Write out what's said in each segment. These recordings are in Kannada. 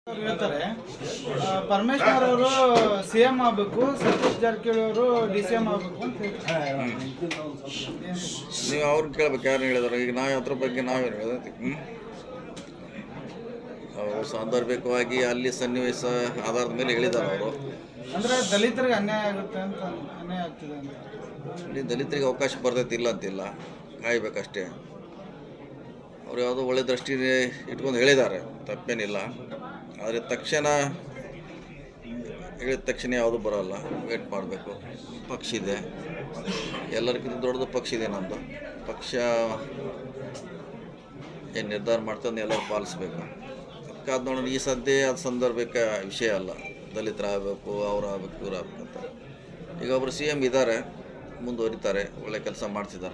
ಅವ್ರು ಹೇಳ್ತಾರೆ ಆ, ಪರಮೇಶ್ವರ್ ಅವರು ಸಿ ಎಂ ಆಗಬೇಕು ಸತೀಶ್ ಜಾರಕಿಹೊಳಿ ಅವರು ಡಿ ಸಿ ಎಂ ಆಗಬೇಕು ಅಂತ ಹೇಳ್ತಾರೆ ನೀವು ಅವ್ರನ್ನ ಕೇಳ್ಬೇಕು ಯಾರು ಹೇಳಿದಾರೆ ಈಗ ನಾವು ಅದ್ರ ಬಗ್ಗೆ ನಾವೇನು ಹೇಳಿದ್ವಿ ಹ್ಞೂ ಅವರು ಸಾಂದರ್ಭಿಕವಾಗಿ ಅಲ್ಲಿ ಸನ್ನಿವೇಶ ಆಧಾರದ ಮೇಲೆ ಹೇಳಿದ್ದಾರೆ ಅವರು ಅಂದ್ರೆ ದಲಿತರಿಗೆ ಅನ್ಯಾಯ ಆಗುತ್ತೆ ಅಂತ ಅನ್ಯಾಯ ಆಗ್ತಿದೆ ಅಂತ ಇಲ್ಲಿ ದಲಿತರಿಗೆ ಅವಕಾಶ ಬರ್ತೈತಿ ಇಲ್ಲ ಅಂತಿಲ್ಲ ಕಾಯ್ಬೇಕಷ್ಟೇ ಅವ್ರು ಯಾವುದೋ ಒಳ್ಳೆ ದೃಷ್ಟಿ ಇಟ್ಕೊಂಡು ಹೇಳಿದ್ದಾರೆ ತಪ್ಪೇನಿಲ್ಲ ಆದರೆ ತಕ್ಷಣ ಹೇಳಿದ ತಕ್ಷಣ ಯಾವುದು ಬರೋಲ್ಲ ವೇಟ್ ಮಾಡಬೇಕು ಪಕ್ಷ ಇದೆ ಎಲ್ಲರಿಗಿಂತ ದೊಡ್ಡದು ಪಕ್ಷ ಇದೆ ನಮ್ಮದು ಪಕ್ಷ ಏನು ನಿರ್ಧಾರ ಮಾಡ್ತಂದು ಎಲ್ಲರೂ ಪಾಲಿಸ್ಬೇಕು ಅದಕ್ಕೆ ಅದು ನೋಡಿ ಈ ಸದ್ಯ ಅದು ಸಂದರ್ಭಿಕ ವಿಷಯ ಅಲ್ಲ ದಲಿತರ ಆಗಬೇಕು ಅವ್ರು ಆಗ್ಬೇಕು ಇವ್ರು ಆಗ್ಬೇಕು ಅಂತ ಈಗ ಒಬ್ಬರು ಸಿ ಎಮ್ ಇದ್ದಾರೆ ಮುಂದುವರಿತಾರೆ ಒಳ್ಳೆ ಕೆಲಸ ಮಾಡ್ತಿದ್ದಾರೆ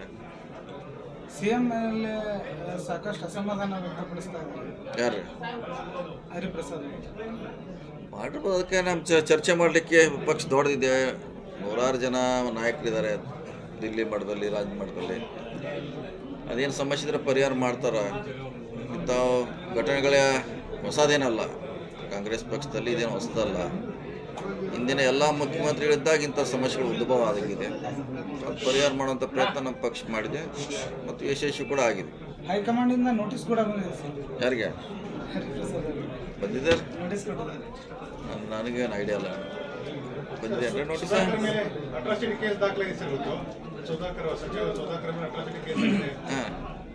ಸಿ ಎಂ ಮೇಲೆ ಸಾಕಷ್ಟು ಅಸಮಾಧಾನ ವ್ಯಕ್ತಪಡಿಸ್ತಾ ಇದ್ದಾರೆ ಯಾರು ಹರಿಪ್ರಸಾದ್ ಅವರು. ಮಾಡಿರ್ಬೋದು ಅದಕ್ಕೆ ನಮ್ಮ ಚ ಚರ್ಚೆ ಮಾಡಲಿಕ್ಕೆ ಪಕ್ಷ ದೊಡ್ಡದಿದೆ ನೂರಾರು ಜನ ನಾಯಕರಿದ್ದಾರೆ ದಿಲ್ಲಿ ಮಟ್ಟದಲ್ಲಿ ರಾಜ್ಯ ಮಟ್ಟದಲ್ಲಿ ಅದೇನು ಸಮಸ್ಯೆ ಇದ್ರೆ ಪರಿಹಾರ ಮಾಡ್ತಾರೆ ಇಂಥವು ಘಟನೆಗಳೇ ಹೊಸದೇನಲ್ಲ ಕಾಂಗ್ರೆಸ್ ಪಕ್ಷದಲ್ಲಿ ಇದೇನು ಹೊಸದಲ್ಲ ಇಂದಿನ ಎಲ್ಲ ಮುಖ್ಯಮಂತ್ರಿಗಳಿದ್ದಾಗ ಇಂಥ ಸಮಸ್ಯೆಗಳು ಉದ್ಭವ ಆಗಿದೆ ಅದು ಪರಿಹಾರ ಮಾಡುವಂಥ ಪ್ರಯತ್ನ ನಮ್ಮ ಪಕ್ಷ ಮಾಡಿದೆ ಮತ್ತು ಯಶಸ್ವಿ ಕೂಡ ಆಗಿದೆ ಹೈಕಮಾಂಡಿಂದ ನೋಟಿಸ್ ಕೂಡ ಬಂದಿದೆ ಸರ್ ಯಾರಿಗೆ ಹರಿಪ್ರಸಾದ್ ಅವರು ಬಂದಿದೆ ನೋಟಿಸ್ ಕೊಟ್ಟಿದ್ದಾರೆ ನನ್- ನನಗೇನು ಐಡಿಯಾ ಇಲ್ಲ ಬಂದಿದೆ ಅಂದರೆ ನೋಟಿಸ್ ಅಟ್ರಾಸಿಟಿ ಕೇಸ್ ದಾಖಲಾಗಿಸಿರುವುದು ಸುಧಾಕರ್ ಸಚಿವ ಸುಧಾಕರ್ ಮೇಲೆ ಅಟ್ರಾಸಿಟಿ ಕೇಸ್ ಆಗಿದೆ ಹಾಂ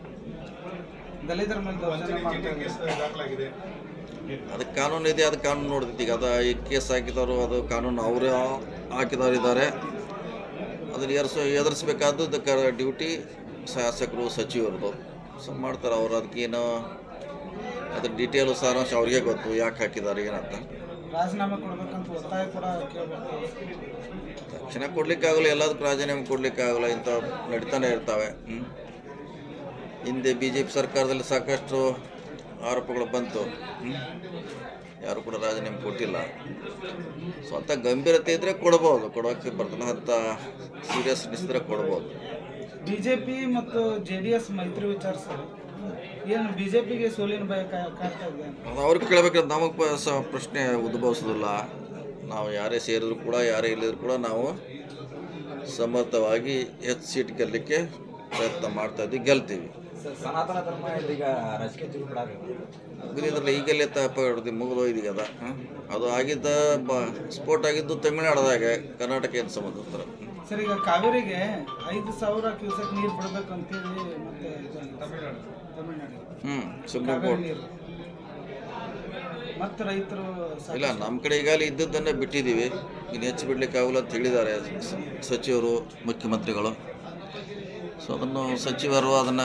ದಲಿತರ ಮೇಲೆ ದೌರ್ಜನ್ಯ ವಂಚನೆ ಮಾಡ್ತಾ ಚೀಟಿ ಇದ್ದಾರೆ ಕೇಸ್ ದಾಖಲಾಗಿದೆ ಅದಕ್ಕೆ ಕಾನೂನು ಇದೆ ಅದು ಕಾನೂನು ನೋಡ್ತೈತಿ ಈಗ ಅದು ಈ ಕೇಸ್ ಹಾಕಿದವರು ಅದು ಕಾನೂನು ಅವರೇ ಹಾಕಿದವರು ಇದ್ದಾರೆ ಅದನ್ನು ಎರ್ಸ ಎದುರಿಸ್ಬೇಕಾದ್ದು ಅದಕ್ಕೆ ಡ್ಯೂಟಿ ಶಾಸಕರು ಸಚಿವರದು ಸೊ ಮಾಡ್ತಾರೆ ಅವ್ರು ಅದಕ್ಕೇನು ಅದ್ರ ಡೀಟೇಲು ಸಾರಾಂಶ ಅವ್ರಿಗೆ ಗೊತ್ತು ಯಾಕೆ ಹಾಕಿದ್ದಾರೆ ಏನಂತ ರಾಜೀನಾಮೆ ಕೊಡ್ಬೇಕಂತ ಒತ್ತಾಯ ಕೂಡ ಕೇಳಬೇಕು ತಕ್ಷಣ ಕೊಡ್ಲಿಕ್ಕಾಗಲ್ಲ ಎಲ್ಲದಕ್ಕೂ ರಾಜೀನಾಮೆ ಕೊಡ್ಲಿಕ್ಕಾಗಲ್ಲ ಇಂಥ ನಡೀತಾನೆ ಇರ್ತವೆ ಹ್ಮ್. ಹಿಂದೆ ಬಿ ಜೆ ಪಿ ಸರ್ಕಾರದಲ್ಲಿ ಸಾಕಷ್ಟು ಆರೋಪಗಳು ಬಂತು ಹ್ಮ್. ಯಾರು ಕೂಡ ರಾಜೀನಾಮೆ ಕೊಟ್ಟಿಲ್ಲ ಸೊ ಅಂಥ ಗಂಭೀರತೆ ಇದ್ದರೆ ಕೊಡ್ಬೋದು ಕೊಡೋಕ್ಕೆ ಬರ್ತಲ್ಲ ಅಂಥ ಸೀರಿಯಸ್ನೆಸ್ ಇದ್ದರೆ ಕೊಡ್ಬೋದು ಬಿ ಜೆ ಪಿ ಮತ್ತು ಜೆ ಡಿ ಎಸ್ ಮೈತ್ರಿ ವಿಚಾರಿಸೋದು ಏನು ಬಿ ಜೆ ಪಿಗೆ ಸೋಲಿನ ಭಯ ಕಾ- ಕಾಡ್ತಾ ಇದೆ ಅಂತ ಅದು ಅವ್ರಿಗೆ ಕೇಳಬೇಕಾದ್ರೆ ನಮಗೆ ಪ ಸ ಪ್ರಶ್ನೆ ಉದ್ಭವಿಸೋದಿಲ್ಲ ನಾವು ಯಾರೇ ಸೇರಿದ್ರು ಕೂಡ ಯಾರೇ ಇಲ್ಲಿದ್ರು ಕೂಡ ನಾವು ಸಮರ್ಥವಾಗಿ ಹೆಚ್ಚು ಸೀಟ್ ಗೆಲ್ಲಲಿಕ್ಕೆ ಪ್ರಯತ್ನ ಮಾಡ್ತಾ ಇದ್ದೀವಿ ಗೆಲ್ತೀವಿ ಸನಾತನ ಧರ್ಮ ಇದೀಗ ರಾಜಕೀಯ ತಿರುಪಡ ಮುಗಿದಿದ್ರಲ್ಲ ಈಗೆಲ್ಲ ತಪ್ಪ ಹಿಡ್ದು ಮುಗಿದೋಯ್ದು ಅದ ಹ್ಮ್? ಅದು ಆಗಿದ್ದ ಬ ಸ್ಫೋಟ ಆಗಿದ್ದು ತಮಿಳ್ನಾಡದಾಗೆ ಕರ್ನಾಟಕ ಏನು ಸಂಬಂಧ ಇರ್ತಾರೆ ಸರ್ ಈಗ ಕಾವೇರಿಗೆ ಐದು ಸಾವಿರ ಕ್ಯೂಸೆಕ್ ನೀರು ಬಿಡಬೇಕು ಅಂತೇಳಿ ಮತ್ತೆ ತಮಿಳ್ನಾಡು ತಮಿಳ್ನಾಡು ಹ್ಞೂ ಸುಪ್ರೀಂ ಕಾವೇರಿ ಕೋರ್ಟ್ ನೀರು ಮತ್ತು ರೈತರು ಸಾಕಷ್ಟು- ಇಲ್ಲ ನಮ್ಮ ಕಡೆ ಈಗಾಗಲೇ ಇದ್ದದ್ದನ್ನೇ ಬಿಟ್ಟಿದ್ದೀವಿ ಇನ್ನು ಹೆಚ್ಚು ಬಿಡ್ಲಿಕ್ಕೆ ಆಗಲ್ಲ ಅಂತ ಹೇಳಿದ್ದಾರೆ ಸ- ಸಚಿವರು ಮುಖ್ಯಮಂತ್ರಿಗಳು ಸೊ ಅದನ್ನು ಸಚಿವರು ಅದನ್ನು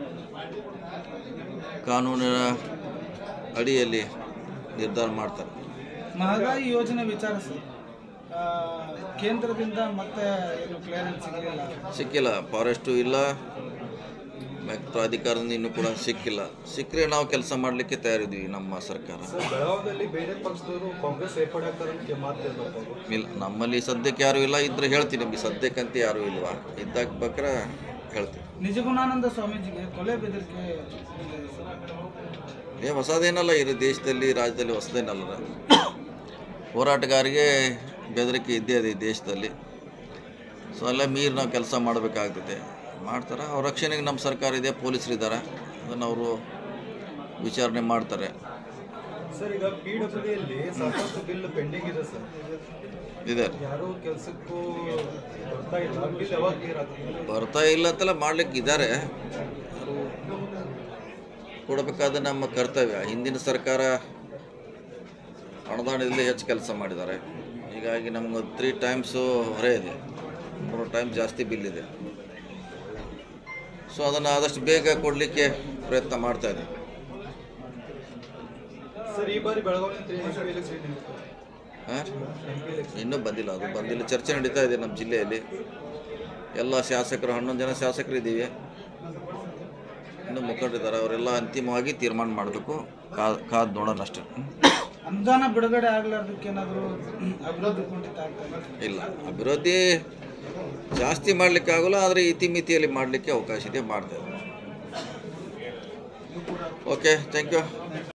ಕಾನೂನಿನ ಅಡಿಯಲ್ಲಿ ನಿರ್ಧಾರ ಮಾಡ್ತಾರೆ ಮಹದಾಯಿ ಯೋಜನೆ ವಿಚಾರ ಸರ್ ಆ, ಕೇಂದ್ರದಿಂದ ಮತ್ತೆ ಏನು ಕ್ಲಿಯರೆನ್ಸ್ ಸಿಗಲಿಲ್ಲ ಸಿಕ್ಕಿಲ್ಲ ಫಾರೆಸ್ಟು ಇಲ್ಲ ಮತ್ತು ಅಧಿಕಾರದಿಂದ ಇನ್ನೂ ಕೂಡ ಸಿಕ್ಕಿಲ್ಲ ಸಿಕ್ಕರೆ ನಾವು ಕೆಲಸ ಮಾಡಲಿಕ್ಕೆ ತಯಾರಿದ್ವಿ ನಮ್ಮ ಸರ್ಕಾರ ಬೆಳಗಾವದಲ್ಲಿ ಬೇರೆ ಪಕ್ಷದವರು ಕಾಂಗ್ರೆಸ್ ಸೇರ್ಪಡೆ ಆಗ್ತಾರೆ ಅಂತ ಮಾತಿರ್ಬೇಕು ಇಲ್ಲ ನಮ್ಮಲ್ಲಿ ಸದ್ಯಕ್ಕೆ ಯಾರೂ ಇಲ್ಲ ಇದ್ರೆ ಹೇಳ್ತೀನಿ ನಿಮಗೆ ಸದ್ಯಕ್ಕಂತ ಯಾರೂ ಇಲ್ವಾ ಇದ್ದಾಗ ಬೇಕಾರೆ ಹೇಳ್ತೀನಿ ನಿಜಗುಣಾನಂದ ಸ್ವಾಮೀಜಿಗೆ ಕೊಲೆ ಬೆದರಿಕೆ ಇದೆ ಸರ್. ಏ ಹೊಸದೇನಲ್ಲ ಇರೋ ದೇಶದಲ್ಲಿ ರಾಜ್ಯದಲ್ಲಿ ಹೊಸದೇನಲ್ಲ ಹೋರಾಟಗಾರಿಗೆ ಬೆದರಿಕೆ ಇದ್ದೇ ಇದೆ ಈ ದೇಶದಲ್ಲಿ ಸೊ ಎಲ್ಲ ಮೀರಿ ನಾವು ಕೆಲಸ ಮಾಡಬೇಕಾಗ್ತದೆ ಮಾಡ್ತಾರೆ ಅವ್ರ ರಕ್ಷಣೆಗೆ ನಮ್ಮ ಸರ್ಕಾರ ಇದೆ ಪೊಲೀಸರು ಇದ್ದಾರೆ ಅದನ್ನು ಅವರು ವಿಚಾರಣೆ ಮಾಡ್ತಾರೆ ಸರ್ ಈಗ ಪಿ ಡಬ್ಲ್ಯೂ ಡಿಯಲ್ಲಿ ಸಾಕಷ್ಟು ಬಿಲ್ ಪೆಂಡಿಂಗ್ ಇದೆ ಸರ್ ಇದೆ ಯಾರು ಕೆಲಸಕ್ಕೂ ಬರ್ತಾ ಇಲ್ಲ ಬಿಲ್ ಯಾವಾಗ ಕ್ಲಿಯರ್ ಆಗ್ತದೆ ಬರ್ತಾ ಇಲ್ಲ ಅಂತೆಲ್ಲ ಮಾಡ್ಲಿಕ್ಕೆ ಇದ್ದಾರೆ ಕೊಡಬೇಕಾದ ನಮ್ಮ ಕರ್ತವ್ಯ ಹಿಂದಿನ ಸರ್ಕಾರ ಅನುದಾನದಲ್ಲಿ ಹೆಚ್ಚು ಕೆಲಸ ಮಾಡಿದ್ದಾರೆ ಹೀಗಾಗಿ ನಮ್ಗೆ ತ್ರೀ ಟೈಮ್ಸು ಹೊರೆ ಇದೆ ಮೂರು ಟೈಮ್ ಜಾಸ್ತಿ ಬಿಲ್ ಇದೆ ಸೊ ಅದನ್ನು ಆದಷ್ಟು ಬೇಗ ಕೊಡಲಿಕ್ಕೆ ಪ್ರಯತ್ನ ಮಾಡ್ತಾ ಇದ್ದೀವಿ ಸರ್ ಈ ಬಾರಿ ಬೆಳಗಾವಿ ಎಲೆಕ್ಷನ್ ಹಾಂ ಇನ್ನೂ ಬಂದಿಲ್ಲ ಅದು ಬಂದಿಲ್ಲ ಚರ್ಚೆ ನಡೀತಾ ಇದೆ ನಮ್ಮ ಜಿಲ್ಲೆಯಲ್ಲಿ ಎಲ್ಲ ಶಾಸಕರು ಹನ್ನೊಂದು ಜನ ಶಾಸಕರು ಇದ್ದೀವಿ ಇನ್ನೂ ಮುಖಂಡರಿದ್ದಾರೆ ಅವರೆಲ್ಲ ಅಂತಿಮವಾಗಿ ತೀರ್ಮಾನ ಮಾಡಬೇಕು ಕಾದ್ ಕಾದು ನೋಡೋಣ ಅಷ್ಟೇ ಅನುದಾನ ಬಿಡುಗಡೆ ಆಗ್ಲಾರ್ದಕ್ಕೆ ಏನಾದರೂ ಅಭಿವೃದ್ಧಿ ಕುಂಠಿತ ಆಗ್ತಾ ಇದೆ ಇಲ್ಲ ಅಭಿವೃದ್ಧಿ ಜಾಸ್ತಿ ಮಾಡಲಿಕ್ಕೆ ಆಗೋಲ್ಲ ಆದರೆ ಇತಿಮಿತಿಯಲ್ಲಿ ಮಾಡಲಿಕ್ಕೆ ಅವಕಾಶ ಇದೆ ಮಾಡ್ತೇವೆ ಓಕೆ ಥ್ಯಾಂಕ್ ಯು